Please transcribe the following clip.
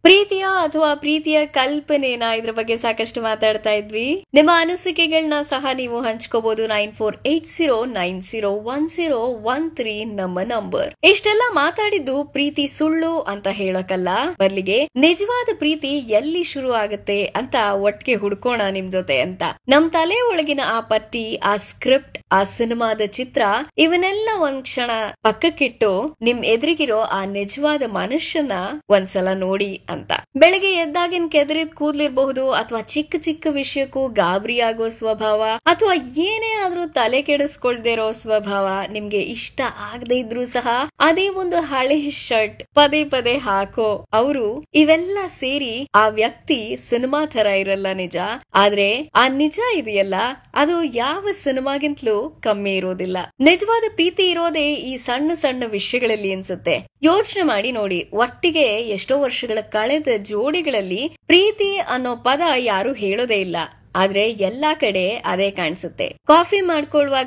ಪ್ರೀತಿಯ ಅಥವಾ ಪ್ರೀತಿಯ ಕಲ್ಪನೆನ ಇದ್ರ ಬಗ್ಗೆ ಸಾಕಷ್ಟು ಮಾತಾಡ್ತಾ ಇದ್ವಿ ನಿಮ್ಮ ಅನಿಸಿಕೆಗಳನ್ನ ಸಹ ನೀವು ಹಂಚ್ಕೋಬಹುದು nine four eight zero nine zero one zero one three ನಮ್ಮ ನಂಬರ್ ಇಷ್ಟೆಲ್ಲ ಮಾತಾಡಿದ್ದು ಪ್ರೀತಿ ಸುಳ್ಳು ಅಂತ ಹೇಳಕಲ್ಲ ಬದಲಿಗೆ ನಿಜವಾದ ಪ್ರೀತಿ ಎಲ್ಲಿ ಶುರು ಆಗುತ್ತೆ ಅಂತ ಒಟ್ಟಿಗೆ ಹುಡ್ಕೋಣ ನಿಮ್ ಜೊತೆ ಅಂತ ನಮ್ ತಲೆ ಒಳಗಿನ ಆ ಪಟ್ಟಿ ಆ ಸ್ಕ್ರಿಪ್ಟ್ ಆ ಸಿನಿಮಾದ ಚಿತ್ರ ಇವನ್ನೆಲ್ಲ ಒಂದ್ ಕ್ಷಣ ಪಕ್ಕಕ್ಕಿಟ್ಟು ನಿಮ್ ಎದುರಿಗಿರೋ ಆ ನಿಜವಾದ ಮನುಷ್ಯನ ಒಂದ್ಸಲ ನೋಡಿ ಅಂತ ಬೆಳಗ್ಗೆ ಎದ್ದಾಗಿನ ಕೆದರಿದ್ ಕೂದ್ಲಿರ್ಬಹುದು ಅಥವಾ ಚಿಕ್ಕ ಚಿಕ್ಕ ವಿಷಯಕ್ಕೂ ಗಾಬರಿ ಆಗೋ ಸ್ವಭಾವ ಅಥವಾ ಏನೇ ಆದ್ರೂ ತಲೆ ಕೆಡಿಸ್ಕೊಳ್ದಿರೋ ಸ್ವಭಾವ ನಿಮ್ಗೆ ಇಷ್ಟ ಆಗದೆ ಇದ್ರೂ ಸಹ ಅದೇ ಒಂದು ಹಳೆ ಶರ್ಟ್ ಪದೇ ಪದೇ ಹಾಕೋ ಅವರು ಇವೆಲ್ಲ ಸೇರಿ ಆ ವ್ಯಕ್ತಿ ಸಿನಿಮಾ ತರ ಇರಲ್ಲ ನಿಜ ಆದ್ರೆ ಆ ನಿಜ ಇದೆಯಲ್ಲ ಅದು ಯಾವ ಸಿನಿಮಾಗಿಂತಲೂ ಕಮ್ಮಿ ಇರೋದಿಲ್ಲ ನಿಜವಾದ ಪ್ರೀತಿ ಇರೋದೇ ಈ ಸಣ್ಣ ಸಣ್ಣ ವಿಷಯಗಳಲ್ಲಿ ಅನ್ಸುತ್ತೆ ಯೋಚನೆ ಮಾಡಿ ನೋಡಿ ಒಟ್ಟಿಗೆ ಎಷ್ಟೋ ವರ್ಷಗಳ ಕಳೆದ ಜೋಡಿಗಳಲ್ಲಿ ಪ್ರೀತಿ ಅನ್ನೋ ಪದ ಯಾರು ಹೇಳೋದೇ ಇಲ್ಲ ಆದ್ರೆ ಎಲ್ಲಾ ಕಡೆ ಅದೇ ಕಾಣಿಸುತ್ತೆ ಕಾಫಿ ಮಾಡ್ಕೊಳ್ಳುವಾಗ